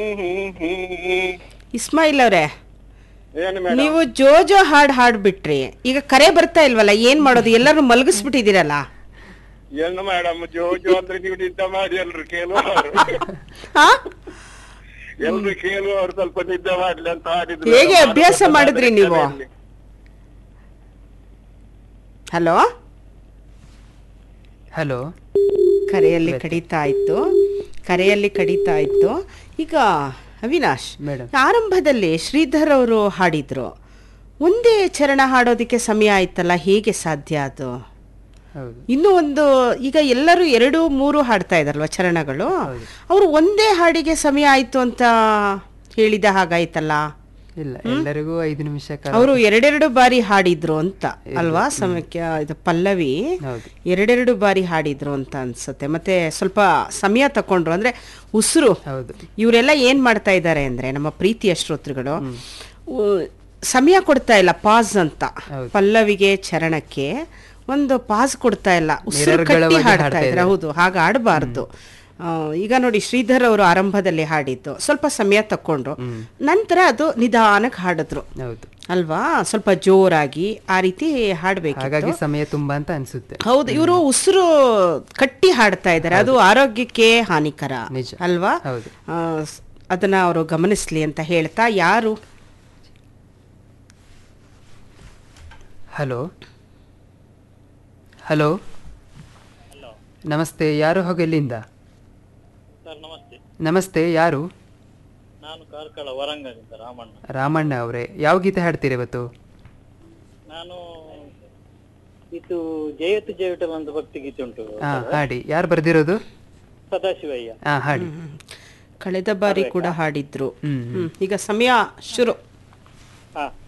ಇಸ್ಮಾಯಿಲ್ ಅವರೇ ಏನು ಮೇಡಮ್ ನೀವು ಜೋಜೋ ಹಾಡ್ ಹಾಡ್ಬಿಟ್ರಿ ಈಗ ಕರೆ ಬರ್ತಾ ಇಲ್ವಲ್ಲ ಏನ್ ಮಾಡೋದು ಎಲ್ಲರೂ ಮಲಗಿಸ್ಬಿಟ್ಟಿದ್ದೀರಲ್ಲ ಏನು ಮೇಡಮ್ ಜೋ ಜೋ ಅಂದ್ರೆ ನೀವು ನಿದ್ದೆ ಮಾಡಿ ಎಲ್ರು ಕೇಳುವವರು ಹಾ ಎಲ್ರು ಕೇಳುವವರು ಸ್ವಲ್ಪ ನಿದ್ದೆ ಮಾಡ್ಲಿ ಅಂತ ಹಾಡಿದ್ರು ಹೇಗೆ ಮೇಡಮ್. ಅಭ್ಯಾಸ ಆದ್ರೆ ಮಾಡಿದ್ರಿ ನೀವು? ಕರೆಯಲ್ಲಿ. ಹಲೋ ಹಲೋ ಕರೆಯಲ್ಲಿ ಕಡಿತಾ ಇತ್ತು ಕರೆಯಲ್ಲಿ ಕಡಿತಾ ಇತ್ತು ಈಗ ಅವಿನಾಶ್ ಮೇಡಮ್ ಆರಂಭದಲ್ಲಿ ಶ್ರೀಧರ್ ಅವರು ಹಾಡಿದ್ರು ಒಂದೇ ಚರಣ ಹಾಡೋದಕ್ಕೆ ಸಮಯ ಆಯ್ತಲ್ಲ ಹೇಗೆ ಸಾಧ್ಯ ಅದು ಹೌದು ಇನ್ನು ಒಂದು ಈಗ ಎಲ್ಲರೂ ಎರಡು ಮೂರು ಹಾಡ್ತಾ ಇದಾರಲ್ವ ಚರಣಗಳು ಹೌದು. ಅವರು ಒಂದೇ ಹಾಡಿಗೆ ಸಮಯ ಆಯ್ತು ಅಂತ ಹೇಳಿದ ಹಾಗಾಯ್ತಲ್ಲ ಇಲ್ಲ ಎಲ್ಲರಿಗೂ ಐದು ನಿಮಿಷ ಕಾಲ ಅವರು ಎರಡೆರಡು ಬಾರಿ ಹಾಡಿದ್ರು ಅಂತ ಅಲ್ವಾ ಸಮಯಕ್ಕೆ ಇದು ಪಲ್ಲವಿ ಹೌದು ಎರಡೆರಡು ಬಾರಿ ಹಾಡಿದ್ರು ಅಂತ ಅನ್ಸುತ್ತೆ ಮತ್ತೆ ಸ್ವಲ್ಪ ಸಮಯ ತಕೊಂಡ್ರು ಅಂದ್ರೆ ಉಸಿರು ಹೌದು ಇವರೆಲ್ಲ ಏನ್ ಮಾಡ್ತಾ ಇದ್ದಾರೆ ಅಂದ್ರೆ ನಮ್ಮ ಪ್ರೀತಿಯ ಶ್ರೋತೃಗಳು ಉ- ಸಮಯ ಕೊಡ್ತಾ ಇಲ್ಲ ಪಾಸ್ ಅಂತ ಹೌದು. ಪಲ್ಲವಿಗೆ ಚರಣಕ್ಕೆ ಒಂದು ಪಾಸ್ ಕೊಡ್ತಾ ಇಲ್ಲ ಉಸಿರು ಕಟ್ಟಿ ನಿರರ್ಗಳವಾಗಿ ಹಾಡ್ತಾ ಹಾಡ್ತಾ ಇದ್ದಾರೆ ಹೌದು ಹಾಗೆ ಆಡಬಾರ್ದು ಈಗ ನೋಡಿ ಶ್ರೀಧರ್ ಅವರು ಆರಂಭದಲ್ಲಿ ಹಾಡಿದ್ದು ಸ್ವಲ್ಪ ಸಮಯ ತಕೊಂಡ್ರು ನಂತರ ಅದು ನಿಧಾನಕ್ಕೆ ಹಾಡಿದ್ರು ಹೌದು ಅಲ್ವಾ ಸ್ವಲ್ಪ ಜೋರಾಗಿ ಆ ರೀತಿ ಹಾಡ್ಬೇಕು ಹಾಗಾಗಿ ಸಮಯ ತುಂಬಾ ಅಂತ ಅನ್ಸುತ್ತೆ ಹೌದು ಇವರು ಉಸಿರು ಕಟ್ಟಿ ಹಾಡ್ತಾ ಇದ್ದಾರೆ ಅದು ಆರೋಗ್ಯಕ್ಕೆ ಹಾನಿಕರ ನಿಜ. ಅಲ್ವಾ ಹೌದು. ಆ, ಸ್- ಅದನ್ನ ಅವರು ಗಮನಿಸ್ಲಿ ಅಂತ ಹೇಳ್ತಾ ಯಾರು ಹಲೋ ಹಲೋ ನಮಸ್ತೆ ಯಾರು ಹಾಗೂ ಎಲ್ಲಿಂದ ಸರ್ ನಮಸ್ತೆ ನಮಸ್ತೆ ಯಾರು ನಾನು ಕಾರ್ಕಳ ವರಂಗದಿಂದ ರಾಮಣ್ಣ ರಾಮಣ್ಣ ಅವರೇ ಯಾವ ಗೀತೆ ಹಾಡ್ತೀರಿ ಇವತ್ತು ನಾನು ಇದು ಜಯತು ಜಯವಿಠಲ್ ಅಂತ ಭಕ್ತಿ ಗೀತೆ ಉಂಟು ಹಾ ಹಾಡಿ ಯಾರು ಬರ್ದಿರೋದು ಸದಾಶಿವಯ್ಯ ಹಾ ಹಾಡಿ ಕಳೆದ ಬಾರಿ ಕೂಡ ಹಾಡಿದ್ರು ಹ್ಮ್ ಹ್ಮ್. ಈಗ ಸಮಯ ಶುರು ಹಾ